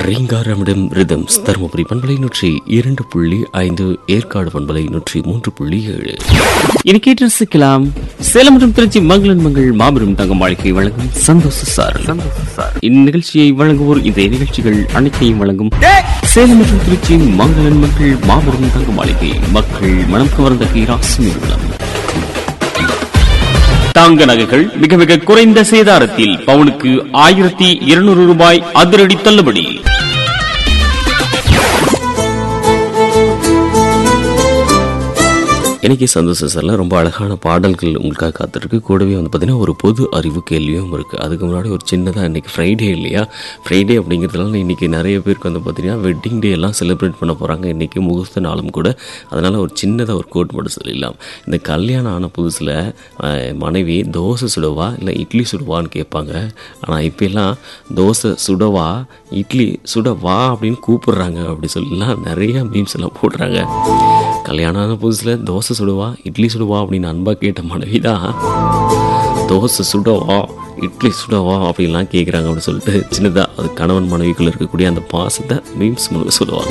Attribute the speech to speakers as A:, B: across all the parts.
A: ரீங்காரமிடம் rhythms Dharmapuri பண்பலை நூற்றி இரண்டு புள்ளி ஐந்து ஏற்காடு பண்பலை நூற்றி மூன்று புள்ளி ஏழு
B: இனி கேட்டு ரசிக்கலாம் சேலம் மற்றும் திருச்சி மங்களன் மங்கள் மாபெரும் தங்க வாழ்க்கை வழங்கும் சந்தோஷ சார் இந்நிகழ்ச்சியை வழங்குவோர் இந்த நிகழ்ச்சிகள் அனைத்தையும் வழங்கும் சேலம் மற்றும் திருச்சி மங்களன் மங்கள் மாபெரும் தங்க மாளிகை மக்கள் மனம் கவர்ந்த ஈராசி நிறுவனம் தங்க நகைகள் மிக மிக குறைந்த சேதாரத்தில் பவுனுக்கு ஆயிரத்தி இருநூறு ரூபாய் அதிரடி தள்ளுபடி
A: இன்னைக்கு சந்தோஷ சார்ல ரொம்ப அழகான பாடல்கள் உங்களுக்காக காத்திருக்கு கூடவே வந்து பார்த்தீங்கன்னா ஒரு பொது அறிவு கேள்வியும் இருக்குது அதுக்கு முன்னாடி ஒரு சின்னதாக இன்னைக்கு ஃப்ரைடே இல்லையா ஃப்ரைடே அப்படிங்கிறதுனால இன்னைக்கு நிறைய பேருக்கு வந்து பார்த்தீங்கன்னா வெட்டிங் டே எல்லாம் செலிப்ரேட் பண்ண போகிறாங்க இன்னைக்கு முகூர்த்த நாளும் கூட அதனால் ஒரு சின்னதாக ஒரு கோட் மட்டும் சொல்லிடலாம் இந்த கல்யாணம் ஆன புதுசில் மனைவி தோசை சுடவா இல்லை இட்லி சுடுவான்னு கேட்பாங்க ஆனால் இப்போ எல்லாம் தோசை சுடவா இட்லி சுடவா அப்படின்னு கூப்பிடுறாங்க அப்படி சொல்லலாம் நிறைய மீம்ஸ் எல்லாம் போடுறாங்க கல்யாணம் ஆன புதுசில் தோசை சுடுவா இட்லி சுடுவா அப்படின்னு அன்பாக கேட்ட மனைவி தான் தோசை சுடவா இட்லி சுடவா அப்படின்லாம் கேட்குறாங்க அப்படின்னு சொல்லிட்டு சின்னதாக அது கணவன் மனைவிக்குள்ள இருக்கக்கூடிய அந்த பாசத்தை மீம்ஸ் மூலம் சொல்லுவாங்க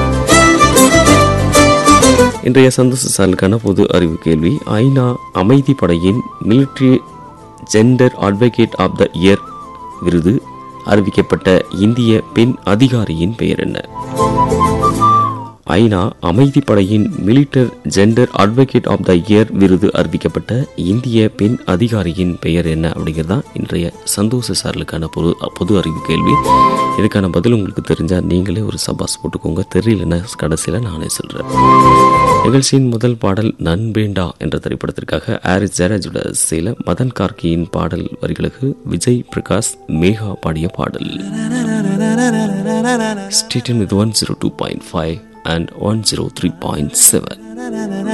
A: இன்றைய சந்தோஷ சாலுக்கான பொது அறிவு கேள்வி ஐநா அமைதி படையின் military gender advocate of the year விருது அறிவிக்கப்பட்ட இந்திய பெண் அதிகாரியின் பெயர் என்ன ஐநா அமைதி படையின் military gender advocate of the year விருது அறிவிக்கப்பட்ட இந்திய பெண் அதிகாரியின் பெயர் என்ன அப்படிங்கிறது தான் இன்றைய சந்தோஷ சாரலுக்கான பொது பொது அறிவு கேள்வி இதுக்கான பதில் உங்களுக்கு தெரிஞ்சால் நீங்களே ஒரு சபாஸ் போட்டுக்கோங்க தெரியலன்னா கடைசியில் நானே சொல்கிறேன் நிகழ்ச்சியின் முதல் பாடல் நண்பேண்டா என்ற திரைப்படத்திற்காக ஆரிஸ் ஜெயராஜோட சில மதன் கார்கியின் பாடல் வரிகளுக்கு விஜய் பிரகாஷ் மேகா பாடிய பாடல் stay tuned with one zero two point five and 103.7.